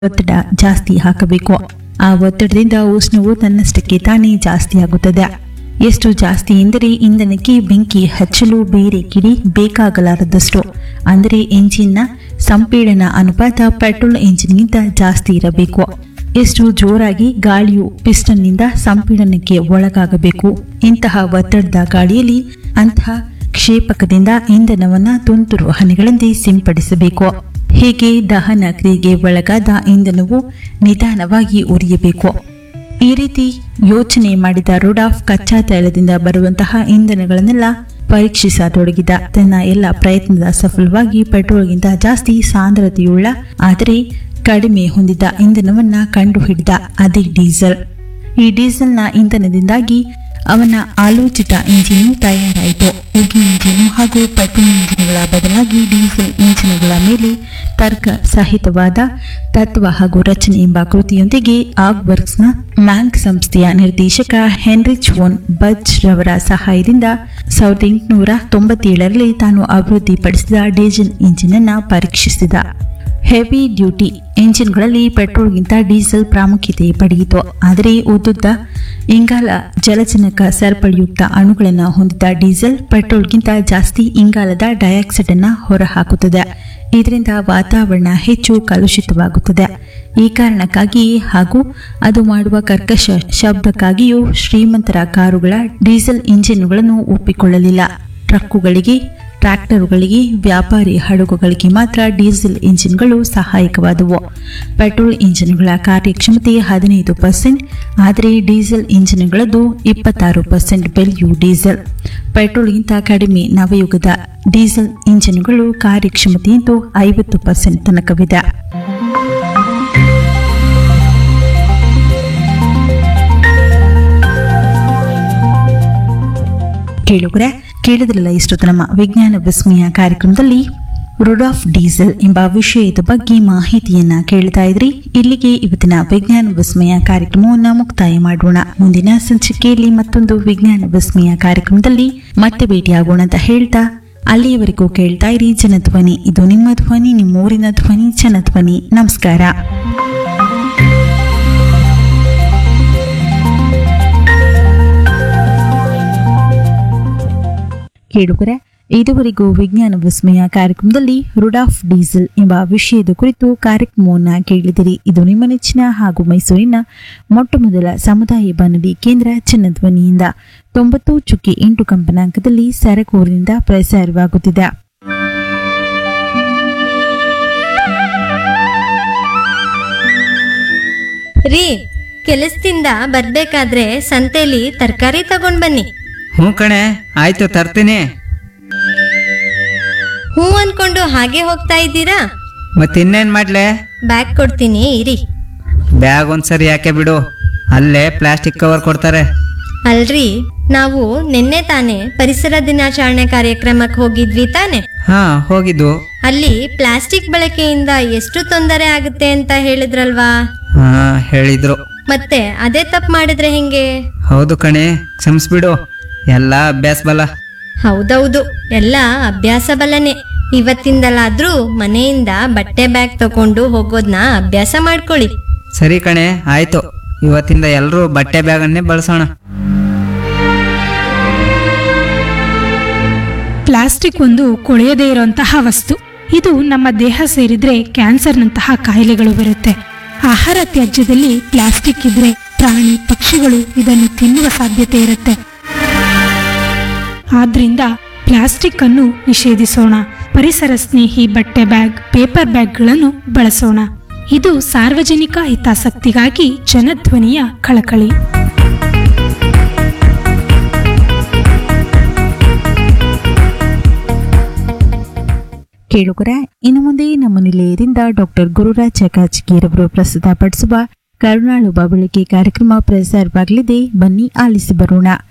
ಒತ್ತಡ ಜಾಸ್ತಿ ಹಾಕಬೇಕು ಆ ಒತ್ತಡದಿಂದ ಉಷ್ಣವು ತನ್ನಷ್ಟಕ್ಕೆ ತಾನೇ ಜಾಸ್ತಿ ಆಗುತ್ತದೆ ಎಷ್ಟು ಜಾಸ್ತಿ ಎಂದರೆ ಇಂಧನಕ್ಕೆ ಬೆಂಕಿ ಹಚ್ಚಲು ಬೇರೆ ಕಿಡಿ ಬೇಕಾಗಲಾರದಷ್ಟು ಅಂದರೆ ಎಂಜಿನ್ನ ಸಂಪೀಡನ ಅನುಪಾತ ಪೆಟ್ರೋಲ್ ಎಂಜಿನ್ಗಿಂತ ಜಾಸ್ತಿ ಇರಬೇಕು ಎಷ್ಟು ಜೋರಾಗಿ ಗಾಳಿಯು ಪಿಸ್ಟನ್ನಿಂದ ಸಂಪೀಡನಕ್ಕೆ ಒಳಗಾಗಬೇಕು ಇಂತಹ ಒತ್ತಡದ ಗಾಳಿಯಲ್ಲಿ ಅಂತಹ ಕ್ಷೇಪಕದಿಂದ ಇಂಧನವನ್ನ ತುಂತುರು ಹನಿಗಳಂತೆ ಸಿಂಪಡಿಸಬೇಕು ಹೀಗೆ ದಹನ ಕ್ರಿಯೆಗೆ ಒಳಗಾದ ಇಂಧನವು ನಿಧಾನವಾಗಿ ಉರಿಯಬೇಕು ಈ ರೀತಿ ಯೋಚನೆ ಮಾಡಿದ ರುಡಾಫ್ ಕಚ್ಚಾ ತೈಲದಿಂದ ಬರುವಂತಹ ಇಂಧನಗಳನ್ನೆಲ್ಲ ಪರೀಕ್ಷಿಸತೊಡಗಿದ ತನ್ನ ಎಲ್ಲ ಪ್ರಯತ್ನದ ಸಫಲವಾಗಿ ಪೆಟ್ರೋಲ್ಗಿಂತ ಜಾಸ್ತಿ ಸಾಂದ್ರತೆಯುಳ್ಳ ಆದರೆ ಕಡಿಮೆ ಹೊಂದಿದ ಇಂಧನವನ್ನ ಕಂಡುಹಿಡಿದ ಅದೇ ಡೀಸೆಲ್ ಈ ಡೀಸೆಲ್ನ ಇಂಧನದಿಂದಾಗಿ ಅವನ ಆಲೋಚಿತ ಇಂಜಿನು ತಯಾರಾಯಿತು ಉಗಿ ಇಂಜಿನು ಹಾಗೂ ಪೆಟ್ರೋಲ್ ಇಂಜಿನ್ಗಳ ಬದಲಾಗಿ ಡೀಸೆಲ್ ಇಂಜಿನ್ಗಳ ಮೇಲೆ ತರ್ಕ ಸಹಿತವಾದ ತತ್ವ ಹಾಗೂ ರಚನೆ ಎಂಬ ಕೃತಿಯೊಂದಿಗೆ ಆಗ್ವರ್ಕ್ಸ್ನ ಮ್ಯಾಂಕ್ ಸಂಸ್ಥೆಯ ನಿರ್ದೇಶಕ ಹೆನ್ರಿಚ್ ವೋನ್ ಬಜ್ ರವರ ಸಹಾಯದಿಂದ ಸಾವಿರದ ಎಂಟುನೂರ ತೊಂಬತ್ತೇಳರಲ್ಲಿ ತಾನು ಅಭಿವೃದ್ಧಿಪಡಿಸಿದ ಡೀಸೆಲ್ ಇಂಜಿನ್ ಅನ್ನ ಪರೀಕ್ಷಿಸಿದ ಹೆವಿ ಡ್ಯೂಟಿ ಎಂಜಿನ್ಗಳಲ್ಲಿ ಪೆಟ್ರೋಲ್ಗಿಂತ ಡೀಸೆಲ್ ಪ್ರಾಮುಖ್ಯತೆ ಪಡೆಯಿತು ಆದರೆ ಉದ್ದುದ್ದ ಇಂಗಾಲ ಜಲಜನಕ ಸರಪಳಿಯುಕ್ತ ಅಣುಗಳನ್ನು ಹೊಂದಿದ ಡೀಸೆಲ್ ಪೆಟ್ರೋಲ್ಗಿಂತ ಜಾಸ್ತಿ ಇಂಗಾಲದ ಡೈಆಕ್ಸೈಡ್ ಅನ್ನು ಹೊರಹಾಕುತ್ತದೆ ಇದರಿಂದ ವಾತಾವರಣ ಹೆಚ್ಚು ಕಲುಷಿತವಾಗುತ್ತದೆ ಈ ಕಾರಣಕ್ಕಾಗಿ ಹಾಗೂ ಅದು ಮಾಡುವ ಕರ್ಕಶ ಶಬ್ದಕ್ಕಾಗಿಯೂ ಶ್ರೀಮಂತರ ಕಾರುಗಳ ಡೀಸೆಲ್ ಇಂಜಿನ್ಗಳನ್ನು ಒಪ್ಪಿಕೊಳ್ಳಲಿಲ್ಲ ಟ್ರಕ್ಕುಗಳಿಗೆ ಟ್ರ್ಯಾಕ್ಟರುಗಳಿಗೆ ವ್ಯಾಪಾರಿ ಹಡಗುಗಳಿಗೆ ಮಾತ್ರ ಡೀಸೆಲ್ ಇಂಜಿನ್ಗಳು ಸಹಾಯಕವಾದವು ಪೆಟ್ರೋಲ್ ಇಂಜಿನ್ಗಳ ಕಾರ್ಯಕ್ಷಮತೆ ಹದಿನೈದು ಪರ್ಸೆಂಟ್ ಆದರೆ ಡೀಸೆಲ್ ಇಂಜಿನ್ಗಳದ್ದು ಇಪ್ಪತ್ತಾರು ಪರ್ಸೆಂಟ್ ಬೆಲೆಯು ಡೀಸೆಲ್ ಪೆಟ್ರೋಲ್ಗಿಂತ ಕಡಿಮೆ ನವಯುಗದ ಡೀಸೆಲ್ ಇಂಜಿನ್ಗಳು ಕಾರ್ಯಕ್ಷಮತೆಯಂತೂ ಐವತ್ತು ಪರ್ಸೆಂಟ್ ತನಕವಿದೆ ಕೇಳುಗರೆ ಕೇಳಿದ್ರಲ್ಲ ಇಷ್ಟು ನಮ್ಮ ವಿಜ್ಞಾನ ವಿಸ್ಮಯ ಕಾರ್ಯಕ್ರಮದಲ್ಲಿ ರುಡಾಫ್ ಡೀಸೆಲ್ ಎಂಬ ವಿಷಯದ ಬಗ್ಗೆ ಮಾಹಿತಿಯನ್ನ ಕೇಳ್ತಾ ಇದ್ರಿ ಇಲ್ಲಿಗೆ ಇವತ್ತಿನ ವಿಜ್ಞಾನ ವಿಸ್ಮಯ ಕಾರ್ಯಕ್ರಮವನ್ನ ಮುಕ್ತಾಯ ಮಾಡೋಣ ಮುಂದಿನ ಸಂಚಿಕೆಯಲ್ಲಿ ಮತ್ತೊಂದು ವಿಜ್ಞಾನ ವಿಸ್ಮಯ ಕಾರ್ಯಕ್ರಮದಲ್ಲಿ ಮತ್ತೆ ಭೇಟಿಯಾಗೋಣ ಅಂತ ಹೇಳ್ತಾ ಅಲ್ಲಿಯವರೆಗೂ ಕೇಳ್ತಾ ಇರಿ ಜನಧ್ವನಿ ಇದು ನಿಮ್ಮ ಧ್ವನಿ ನಿಮ್ಮ ಊರಿನ ಧ್ವನಿ ಜನಧ್ವನಿ ನಮಸ್ಕಾರ ಕೇಳುಗರೆ ಇದುವರೆಗೂ ವಿಜ್ಞಾನ ವಿಸ್ಮಯ ಕಾರ್ಯಕ್ರಮದಲ್ಲಿ ರುಡಾಫ್ ಡೀಸೆಲ್ ಎಂಬ ವಿಷಯದ ಕುರಿತು ಕಾರ್ಯಕ್ರಮವನ್ನು ಕೇಳಿದಿರಿ ಇದು ನಿಮ್ಮ ನೆಚ್ಚಿನ ಹಾಗೂ ಮೈಸೂರಿನ ಮೊಟ್ಟ ಮೊದಲ ಸಮುದಾಯ ಬಾನುಲಿ ಕೇಂದ್ರ ಚಿನ್ನಧ್ವನಿಯಿಂದ ತೊಂಬತ್ತು ಚುಕ್ಕಿ ಎಂಟು ಕಂಪನಾಂಕದಲ್ಲಿ ಸರಕೂರಿನಿಂದ ಪ್ರಸಾರವಾಗುತ್ತಿದೆ ರೀ ಕೆಲಸದಿಂದ ಬರ್ಬೇಕಾದ್ರೆ ಸಂತೆಲಿ ತರಕಾರಿ ತಗೊಂಡ್ ಬನ್ನಿ ಹ್ಞೂ ಕಣೆ ಆಯ್ತು ತರ್ತೀನಿ ಹೂ ಅನ್ಕೊಂಡು ಹಾಗೆ ಹೋಗ್ತಾ ಇದ್ದೀರಾ ಮತ್ತಿನ್ನೇನು ಮಾಡ್ಲೆ ಬ್ಯಾಗ್ ಕೊಡ್ತೀನಿ ಇರಿ ಬ್ಯಾಗ್ ಒಂದ್ಸರಿ ಯಾಕೆ ಬಿಡು ಅಲ್ಲೇ ಪ್ಲಾಸ್ಟಿಕ್ ಕವರ್ ಕೊಡ್ತಾರೆ ಅಲ್ರಿ ನಾವು ನಿನ್ನೆ ತಾನೇ ಪರಿಸರ ದಿನಾಚರಣೆ ಕಾರ್ಯಕ್ರಮಕ್ಕೆ ಹೋಗಿದ್ವಿ ತಾನೆ ಹಾ ಹೋಗಿದ್ದು ಅಲ್ಲಿ ಪ್ಲಾಸ್ಟಿಕ್ ಬಳಕೆಯಿಂದ ಎಷ್ಟು ತೊಂದರೆ ಆಗುತ್ತೆ ಅಂತ ಹೇಳಿದ್ರಲ್ವಾ ಹಾ ಹೇಳಿದ್ರು ಮತ್ತೆ ಅದೇ ತಪ್ಪು ಮಾಡಿದ್ರೆ ಹೆಂಗೆ ಹೌದು ಕಣೆ ಕ್ಷಮಿಸ್ಬಿಡು ಎಲ್ಲ ಅಭ್ಯಾಸ ಬಲ ಹೌದೌದು ಎಲ್ಲ ಅಭ್ಯಾಸ ಬಲನೆ ಇವತ್ತಿಂದಲಾದ್ರೂ ಮನೆಯಿಂದ ಬಟ್ಟೆ ಬ್ಯಾಗ್ ತಕೊಂಡು ಹೋಗೋದ್ನ ಅಭ್ಯಾಸ ಮಾಡ್ಕೊಳ್ಳಿ ಸರಿ ಕಣೆ ಆಯ್ತು ಇವತ್ತಿಂದ ಎಲ್ಲರೂ ಬಟ್ಟೆ ಬ್ಯಾಗನ್ನೇ ಬಳಸೋಣ ಪ್ಲಾಸ್ಟಿಕ್ ಒಂದು ಕೊಳೆಯದೇ ಇರುವಂತಹ ವಸ್ತು ಇದು ನಮ್ಮ ದೇಹ ಸೇರಿದ್ರೆ ಕ್ಯಾನ್ಸರ್ನಂತಹ ಕಾಯಿಲೆಗಳು ಬರುತ್ತೆ ಆಹಾರ ತ್ಯಾಜ್ಯದಲ್ಲಿ ಪ್ಲಾಸ್ಟಿಕ್ ಇದ್ರೆ ಪ್ರಾಣಿ ಪಕ್ಷಿಗಳು ಇದನ್ನು ತಿನ್ನುವ ಸಾಧ್ಯತೆ ಇರುತ್ತೆ ಆದ್ರಿಂದ ಪ್ಲಾಸ್ಟಿಕ್ ಅನ್ನು ನಿಷೇಧಿಸೋಣ ಪರಿಸರ ಸ್ನೇಹಿ ಬಟ್ಟೆ ಬ್ಯಾಗ್ ಪೇಪರ್ ಬ್ಯಾಗ್ಗಳನ್ನು ಬಳಸೋಣ ಇದು ಸಾರ್ವಜನಿಕ ಹಿತಾಸಕ್ತಿಗಾಗಿ ಜನಧ್ವನಿಯ ಕಳಕಳಿ ಕೇಳುಗರೆ ಇನ್ನು ಮುಂದೆ ನಮ್ಮ ನಿಲಯದಿಂದ ಡಾಕ್ಟರ್ ಗುರುರಾಜ್ ಚಕಾಚಿಗಿರವರು ಪ್ರಸ್ತುತಪಡಿಸುವ ಕರುಣಾಳು ಬಾಬಳಿಕೆ ಕಾರ್ಯಕ್ರಮ ಪ್ರಸಾರವಾಗಲಿದೆ ಬನ್ನಿ ಆಲಿಸಿ ಬರೋಣ